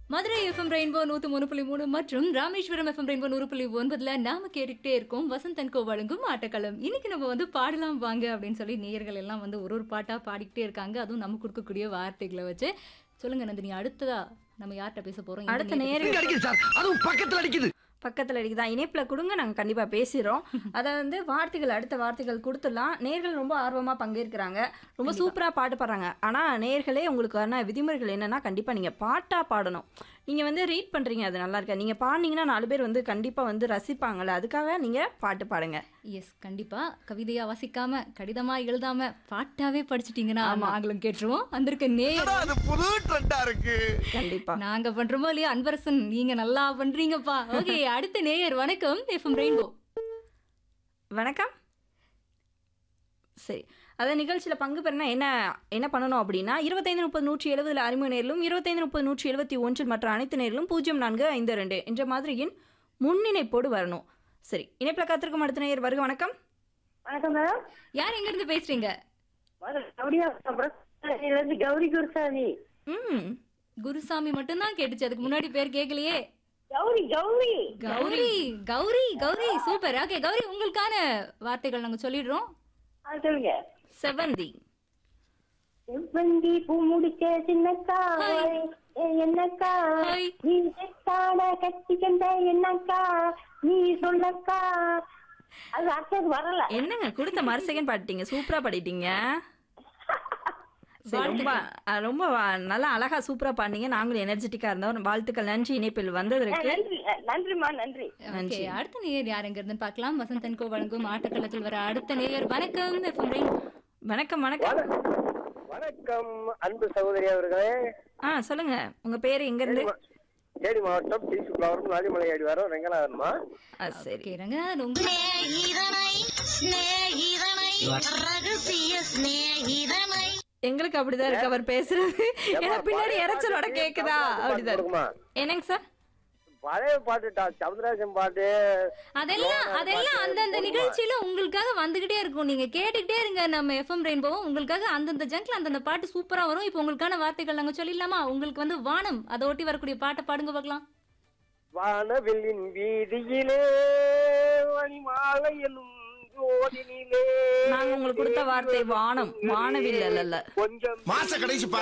Madurai FM rainbow நூத்து மூணு புள்ளி மூணு மற்றும் ராமேஸ்வரம் எஃப்எம் ரெயின்போ நூறு புள்ளி ஒன்பதுல நாம கேட்டுக்கிட்டே இருக்கோம் வசந்தன் கோ வழங்கும் ஆட்டக்களம் இன்னைக்கு நம்ம வந்து பாடலாம் வாங்க அப்படின்னு சொல்லி நேயர்கள் எல்லாம் வந்து ஒரு ஒரு பாட்டா பாடிக்கிட்டே இருக்காங்க அதுவும் நம்ம கொடுக்கக்கூடிய வார்த்தைகளை வச்சு சொல்லுங்க நந்தினி அடுத்ததா நம்ம யார்கிட்ட பேச போறோம் எந்த அடுத்த நேயர் நேரம் இங்க அடிக்குது சார் அதுவும் பக்கத்துல அடிக்குது பக்கத்தில் இருக்குதா இணைப்பில் கொடுங்க நாங்கள் கண்டிப்பாக பேசுகிறோம் அதை வந்து வார்த்தைகள் அடுத்த வார்த்தைகள் கொடுத்துடலாம் நேர்கள் ரொம்ப ஆர்வமாக பங்கேற்கிறாங்க ரொம்ப சூப்பராக பாட்டு பாடுறாங்க ஆனால் நேர்களே உங்களுக்கான விதிமுறைகள் என்னன்னா கண்டிப்பாக நீங்கள் பாட்டாக பாடணும் நீங்கள் வந்து ரீட் பண்ணுறீங்க அது நல்லா இருக்கா நீங்கள் பாடினீங்கன்னா நாலு பேர் வந்து கண்டிப்பாக வந்து ரசிப்பாங்கள்ல அதுக்காக நீங்கள் பாட்டு பாடுங்க எஸ் கண்டிப்பா கவிதையா வாசிக்காம கடிதமா எழுதாம பாட்டாவே படிச்சிட்டீங்கன்னா நாங்களும் கேட்டுருவோம் வந்திருக்க நேயர் அது புது ட்ரெண்டா இருக்கு கண்டிப்பாக நாங்க பண்றோமோ இல்லையா அன்பரசன் நீங்க நல்லா பண்றீங்கப்பா ஓகே அடுத்த நேயர் வணக்கம் எஃப்எம் ரெயின்போ வணக்கம் சரி அதாவது நிகழ்ச்சியில் பங்கு பெறனா என்ன என்ன பண்ணணும் அப்படின்னா இருபத்தைந்து முப்பது நூற்றி எழுபதில் அறிமுக நேரிலும் இருபத்தைந்து முப்பது நூற்றி எழுபத்தி ஒன்றில் மற்ற அனைத்து நேரிலும் பூஜ்ஜியம் நான்கு ஐந்து ரெண்டு என்ற மாதிரியின் முன்னிணைப்போடு வரணும் சரி இணைப்பில் காத்திருக்கும் அடுத்த நேயர் வருக வணக்கம் வணக்கம் மேடம் யார் எங்க இருந்து பேசுறீங்க கௌரியா இருந்து கௌரி குருசாமி ம் குருசாமி மட்டும்தான் கேட்டுச்சு அதுக்கு முன்னாடி பேர் கேட்கலையே கௌரி கௌரி கௌரி கௌரி கௌரி சூப்பர் ஓகே கௌரி உங்களுக்கான வார்த்தைகள் நாங்க சொல்லிடுறோம் ஆ, சொல்லுங்க செவந்தி செவ்வந்தி பூ முடிச்ச சின்னக்கா ஹாய். ஏ, என்னக்கா ஹாய். நீ செத்தாட கட்டி கண்ட என்னக்கா நீ சொல்லக்கா அது அர்த்தம் வரல என்னங்க கொடுத்த மறு செகண்ட் பாடிட்டீங்க சூப்பராக பாடிட்டீங்க சரி ரொம்ப அஹ், ரொம்ப வா- நல்லா அழகா சூப்பரா பாடினீங்க நாங்களும் எனர்ஜெட்டிக்கா இருந்தோம் வாழ்த்துக்கள் நன்றி இணைப்பில் வந்ததற்கு நன்றி நன்றிமா நன்றி ஓகே அடுத்த நேயர் யார் எங்க இருந்து பார்க்கலாம் வசந்தன் கோ வழங்கும் ஆட்டக்களத்தில் வர அடுத்த நேயர் வணக்கம் எஃப்எம் ரெயின்போ வணக்கம் வணக்கம் வணக்கம் அன்பு சகோதரி அவர்களே ஆ சொல்லுங்க உங்க பேரு எங்க இருந்து தேனி மாவட்டம் டி சுப்ளாவரம் நாதிமலை அடி வரோம் ரெங்கநாதன்மா ஆ, சரி ஓகே ரங்கநாதன் உங்க எங்களுக்கு அப்படிதான் இருக்கு அவர் பேசுறது ஏன்னா பின்னாடி இறைச்சலோட கேக்குதா அப்படிதான் இருக்கு. கொடுக்குமா என்னங்க சார் பழைய பாட்டு டா- சவுந்தரராஜன் பாட்டு அதெல்லாம் அதெல்லாம் அந்தந்த நிகழ்ச்சியில உங்களுக்காக வந்துகிட்டே இருக்கும் நீங்க கேட்டுக்கிட்டே இருங்க நம்ம எஃப்எம் ரெயின்போ உங்களுக்காக அந்தந்த ஜங்க்ல அந்தந்த பாட்டு சூப்பரா வரும் இப்போ உங்களுக்கான வார்த்தைகள் நாங்க சொல்லிடலாமா உங்களுக்கு வந்து வானம் அதை ஒட்டி வரக்கூடிய பாட்டை பாடுங்க பார்க்கலாம் வானவில்லின் வீதியிலே மணிமாலை எனும் ஜோதினிலே நாங்க உங்களுக்கு கொடுத்த வார்த்தை வானம் வானவில் அல்ல கொஞ்சம் மாச கடைசி